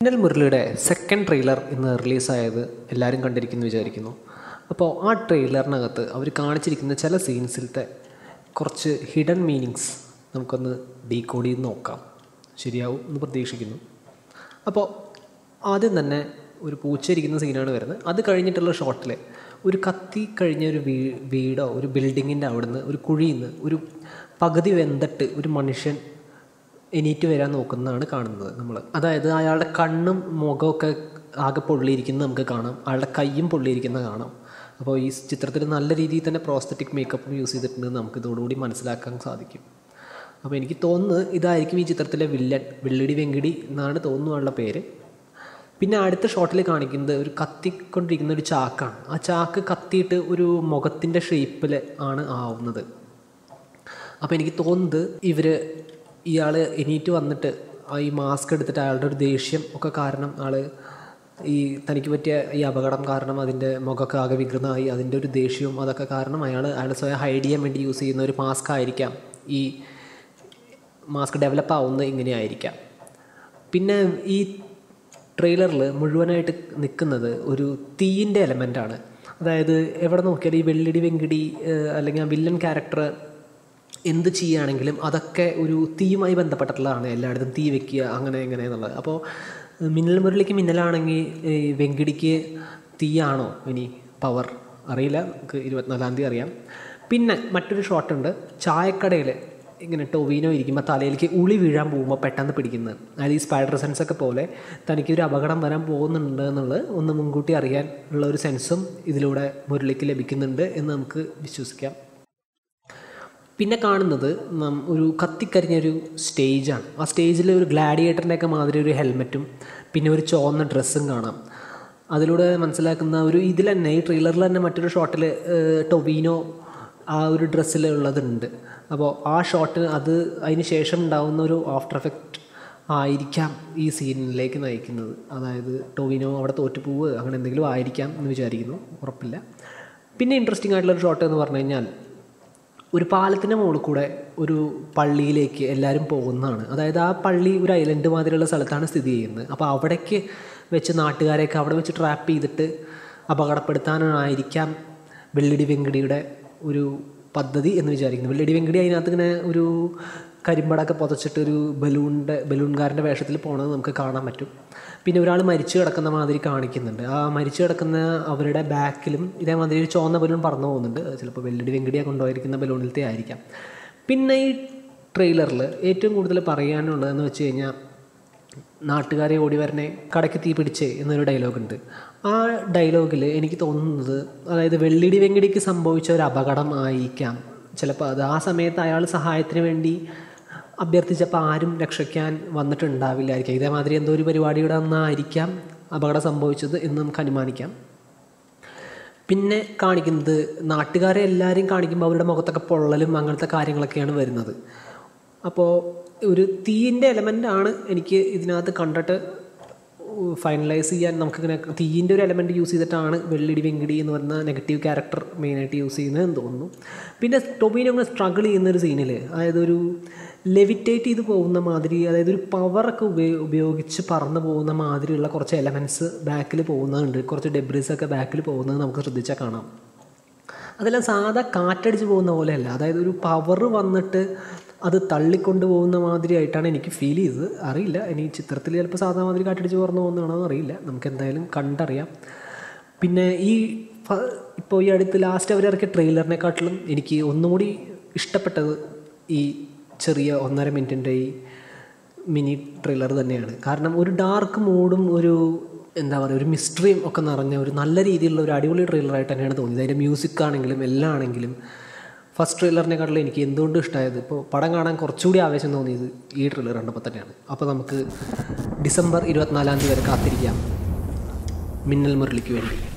മിന്നൽ മുരളിയുടെ second trailer ഇന്ന് റിലീസായത് എല്ലാവരും കണ്ടിരിക്കുന്നു വിചാരിക്കുന്നു അപ്പോൾ ആ ട്രെയിലറിനകത്ത് അവർ കാണിച്ചിരിക്കുന്ന ചില സീൻസിലത്തെ കുറച്ച് ഹിഡൻ മീനിങ്സ് നമുക്കൊന്ന് ഡീകോഡ് ചെയ്ത് നോക്കാം ശരിയാവും എന്ന് പ്രതീക്ഷിക്കുന്നു അപ്പോൾ ആദ്യം തന്നെ ഒരു പൂച്ച ഇരിക്കുന്ന സീനാണ് വരുന്നത് അത് കഴിഞ്ഞിട്ടുള്ള ഷോട്ടിൽ ഒരു കത്തി കഴിഞ്ഞ ഒരു വീ വീടോ ഒരു ബിൽഡിങ്ങിൻ്റെ അവിടുന്ന് ഒരു കുഴിയിൽ നിന്ന് ഒരു പകുതി വെന്തട്ട് ഒരു മനുഷ്യൻ എണീറ്റ് വരാൻ നോക്കുന്നതാണ് കാണുന്നത് നമ്മൾ അതായത് അയാളുടെ കണ്ണും മുഖമൊക്കെ ആകെ പൊള്ളിയിരിക്കുന്നത് നമുക്ക് കാണാം അയാളുടെ കൈയും പൊള്ളിയിരിക്കുന്നത് കാണാം അപ്പോൾ ഈ ചിത്രത്തിൽ നല്ല രീതിയിൽ തന്നെ പ്രോസ്തറ്റിക് മേക്കപ്പും യൂസ് ചെയ്തിട്ടുണ്ടെന്ന് നമുക്ക് ഇതോടുകൂടി മനസ്സിലാക്കാൻ സാധിക്കും അപ്പോൾ എനിക്ക് തോന്നുന്നത് ഇതായിരിക്കും ഈ ചിത്രത്തിലെ വില്ലൻ വെള്ളിടി വെങ്കിടി എന്നാണ് തോന്നുന്നുള്ള പേര് പിന്നെ അടുത്ത ഷോട്ടിൽ കാണിക്കുന്നത് ഒരു കത്തിക്കൊണ്ടിരിക്കുന്ന ഒരു ചാക്കാണ് ആ ചാക്ക് കത്തിയിട്ട് ഒരു മുഖത്തിൻ്റെ ഷേപ്പിൽ ആണ് ആവുന്നത് അപ്പോൾ എനിക്ക് തോന്നുന്നത് ഇവർ ഇയാൾ എണീറ്റ് വന്നിട്ട് ആ ഈ മാസ്ക് എടുത്തിട്ട് അയാളുടെ ഒരു ദേഷ്യം ഒക്കെ കാരണം ആൾ ഈ തനിക്ക് പറ്റിയ ഈ അപകടം കാരണം അതിൻ്റെ മുഖമൊക്കെ ആകെ വികൃതമായി അതിൻ്റെ ഒരു ദേഷ്യവും അതൊക്കെ കാരണം അയാൾ അയാൾ സ്വയം ഹൈഡ് ചെയ്യാൻ വേണ്ടി യൂസ് ചെയ്യുന്ന ഒരു മാസ്ക് ആയിരിക്കാം ഈ മാസ്ക് ഡെവലപ്പ് ആവുന്നത് ഇങ്ങനെയായിരിക്കാം പിന്നെ ഈ ട്രെയിലറിൽ മുഴുവനായിട്ട് നിൽക്കുന്നത് ഒരു തീയിൻ്റെ എലമെൻ്റാണ് അതായത് എവിടെ നോക്കിയാലും ഈ വെള്ളിടി വെങ്കിടി ഏഹ്, അല്ലെങ്കിൽ ആ വില്ലൻ ക്യാരക്ടർ എന്ത് ചെയ്യുകയാണെങ്കിലും അതൊക്കെ ഒരു തീയുമായി ബന്ധപ്പെട്ടിട്ടുള്ളതാണ് എല്ലായിടത്തും തീ വെക്കുക അങ്ങനെ ഇങ്ങനെ എന്നുള്ളത് അപ്പോൾ മിന്നൽ മുരളിക്ക് മിന്നലാണെങ്കിൽ ഈ വെങ്കിടിക്ക് തീയാണോ ഇനി പവർ അറിയില്ല നമുക്ക് ഇരുപത്തിനാലാം തീയതി അറിയാം പിന്നെ മറ്റൊരു ഷോട്ടുണ്ട് ചായക്കടയിൽ ഇങ്ങനെ ടൊവീനോ ഇരിക്കുമ്പോൾ തലയിലേക്ക് ഉളി വീഴാൻ പോകുമ്പോൾ പെട്ടെന്ന് പിടിക്കുന്നത് അതായത് ഈ സ്പൈഡർ സെൻസ് ഒക്കെ പോലെ തനിക്ക് ഒരു അപകടം വരാൻ പോകുന്നുണ്ട് എന്നുള്ളത് ഒന്ന് മുൻകൂട്ടി അറിയാൻ ഉള്ള ഒരു സെൻസും ഇതിലൂടെ മുരളിക്ക് ലഭിക്കുന്നുണ്ട് എന്ന് നമുക്ക് വിശ്വസിക്കാം പിന്നെ കാണുന്നത് നം ഒരു കത്തിക്കരിഞ്ഞൊരു സ്റ്റേജാണ് ആ സ്റ്റേജിൽ ഒരു ഗ്ലാഡിയേറ്ററിൻ്റെ ഒക്കെ മാതിരി ഒരു ഹെൽമെറ്റും പിന്നെ ഒരു ചുവന്ന ഡ്രസ്സും കാണാം അതിലൂടെ മനസ്സിലാക്കുന്ന ഒരു ഇതിൽ തന്നെ ഈ ട്രെയിലറിൽ തന്നെ മറ്റൊരു ഷോട്ടിൽ ടൊവീനോ ആ ഒരു ഡ്രസ്സിൽ ഉള്ളതുണ്ട് അപ്പോൾ ആ ഷോട്ട് അത് അതിന് ശേഷം ഉണ്ടാകുന്ന ഒരു ആഫ്റ്റർ എഫക്റ്റ് ആയിരിക്കാം ഈ സീനിലേക്ക് നയിക്കുന്നത് അതായത് ടൊവിനോ അവിടെ തോറ്റു പോവുക അങ്ങനെ എന്തെങ്കിലും ആയിരിക്കാം എന്ന് വിചാരിക്കുന്നു ഉറപ്പില്ല പിന്നെ ഇൻട്രസ്റ്റിംഗ് ആയിട്ടുള്ള ഒരു ഷോട്ട് എന്ന് പറഞ്ഞു കഴിഞ്ഞാൽ ഒരു പാലത്തിൻ്റെ മുകളിൽ കൂടെ ഒരു പള്ളിയിലേക്ക് എല്ലാവരും പോകുന്നതാണ് അതായത് ആ പള്ളി ഒരു ഐലൻഡ് മാതിരിയുള്ള സ്ഥലത്താണ് സ്ഥിതി ചെയ്യുന്നത് അപ്പോൾ അവിടേക്ക് വെച്ച് നാട്ടുകാരെയൊക്കെ അവിടെ വെച്ച് ട്രാപ്പ് ചെയ്തിട്ട് അപകടപ്പെടുത്താനായിരിക്കാം വെള്ളിടി വെങ്കിടിയുടെ ഒരു പദ്ധതി എന്ന് വിചാരിക്കുന്നു വെള്ളിടി വെങ്കിടി അതിനകത്ത് ഇങ്ങനെ ഒരു കരിമ്പടൊക്കെ പുതച്ചിട്ട് ഒരു ബലൂണിൻ്റെ ബലൂൺകാരൻ്റെ വേഷത്തിൽ പോണത് നമുക്ക് കാണാൻ പറ്റും പിന്നെ ഒരാൾ മരിച്ചു കിടക്കുന്ന മാതിരി കാണിക്കുന്നുണ്ട് ആ മരിച്ചു കിടക്കുന്ന അവരുടെ ബാക്കിലും ഇതേമാതിരി ഒരു ചുവന്ന ബലൂൺ പറന്നു പോകുന്നുണ്ട് അത് ചിലപ്പോൾ വെള്ളിടി വെങ്കിടിയെ കൊണ്ടുപോയിരിക്കുന്ന ബലൂണിലത്തെ ആയിരിക്കാം പിന്നെ ഈ ട്രെയിലറിൽ ഏറ്റവും കൂടുതൽ പറയാനുള്ളതെന്ന് വെച്ച് കഴിഞ്ഞാൽ നാട്ടുകാരെ ഓടി വരണേ കടയ്ക്ക് തീ പിടിച്ചേ എന്നൊരു ഡയലോഗുണ്ട് ആ ഡയലോഗിൽ എനിക്ക് തോന്നുന്നത് അതായത് വെള്ളിടി വെങ്കിടിക്ക് സംഭവിച്ച ഒരു അപകടം ആയിരിക്കാം ചിലപ്പോൾ അത് ആ സമയത്ത് അയാൾ സഹായത്തിന് വേണ്ടി അഭ്യർത്ഥിച്ചപ്പോൾ ആരും രക്ഷിക്കാൻ വന്നിട്ടുണ്ടാവില്ലായിരിക്കാം ഇതേമാതിരി എന്തോ ഒരു പരിപാടിയുടെ അന്നായിരിക്കാം അപകടം സംഭവിച്ചത് എന്ന് നമുക്ക് അനുമാനിക്കാം പിന്നെ കാണിക്കുന്നത് നാട്ടുകാരെ എല്ലാവരെയും കാണിക്കുമ്പോൾ അവരുടെ മുഖത്തൊക്കെ പൊള്ളലും അങ്ങനത്തെ കാര്യങ്ങളൊക്കെയാണ് വരുന്നത് അപ്പോൾ ഒരു തീയിൻ്റെ എലമെൻ്റ് ആണ് എനിക്ക് ഇതിനകത്ത് കണ്ടിട്ട് ഫൈനലൈസ് ചെയ്യാൻ നമുക്കിങ്ങനെ തീയിൻ്റെ ഒരു എലമെൻറ്റ് യൂസ് ചെയ്തിട്ടാണ് വെള്ളിടി വെങ്കിടി എന്ന് പറയുന്ന നെഗറ്റീവ് ക്യാരക്ടർ മെയിനായിട്ട് യൂസ് ചെയ്യുന്നതെന്ന് തോന്നുന്നു പിന്നെ ടൊബീനോ അങ്ങനെ സ്ട്രഗിൾ ചെയ്യുന്ന ഒരു സീനിൽ അതായത് ഒരു ലെവിറ്റേറ്റ് ചെയ്ത് പോകുന്ന മാതിരി അതായത് ഒരു പവറൊക്കെ ഉപയോ ഉപയോഗിച്ച് പറന്ന് പോകുന്ന മാതിരിയുള്ള കുറച്ച് എലമെൻറ്റ്സ് ബാക്കിൽ പോകുന്നുണ്ട് കുറച്ച് ഡെബ്രീസ് ഒക്കെ ബാക്കിൽ പോകുന്നത് നമുക്ക് ശ്രദ്ധിച്ചാൽ കാണാം അതെല്ലാം സാധാ കാറ്റടിച്ച് പോകുന്ന പോലെയല്ല അതായത് ഒരു പവർ വന്നിട്ട് അത് തള്ളിക്കൊണ്ട് പോകുന്ന മാതിരി ആയിട്ടാണ് എനിക്ക് ഫീൽ ചെയ്തത് അറിയില്ല ഇനി ചിത്രത്തിൽ ചിലപ്പോൾ സാധാ മാതിരി കാറ്റടിച്ച് പറന്ന് പോകുന്നതാണോ അറിയില്ല നമുക്ക് എന്തായാലും കണ്ടറിയാം പിന്നെ ഈ ഫ- ഇപ്പോൾ ഈ അടുത്ത് ലാസ്റ്റ് അവർ ഇറക്കിയ ട്രെയിലറിനെക്കാട്ടിലും എനിക്ക് ഒന്നുകൂടി ഇഷ്ടപ്പെട്ടത് ഈ ചെറിയ ഒന്നര മിനിറ്റിൻ്റെ ഈ മിനി ട്രെയിലർ തന്നെയാണ് കാരണം ഒരു ഡാർക്ക് മൂഡും ഒരു എന്താ പറയുക ഒരു മിസ്റ്ററിയും ഒക്കെ നിറഞ്ഞ ഒരു നല്ല രീതിയിലുള്ള ഒരു അടിപൊളി ട്രെയിലറായിട്ട് തന്നെയാണ് തോന്നിയത് അതിൻ്റെ മ്യൂസിക് ആണെങ്കിലും എല്ലാം ആണെങ്കിലും ഫസ്റ്റ് ട്രെയിലറിനെക്കാട്ടിലും എനിക്ക് എന്തുകൊണ്ട് ഇഷ്ടമായത് ഇപ്പോൾ പടം കാണാൻ കുറച്ചുകൂടി ആവേശം തോന്നിയത് ഈ ട്രെയിലർ കണ്ടപ്പോൾ തന്നെയാണ് അപ്പോൾ നമുക്ക് ഡിസംബർ ഇരുപത്തിനാലാം തീയതി വരെ കാത്തിരിക്കാം മിന്നൽ മുരളിക്ക് വേണ്ടി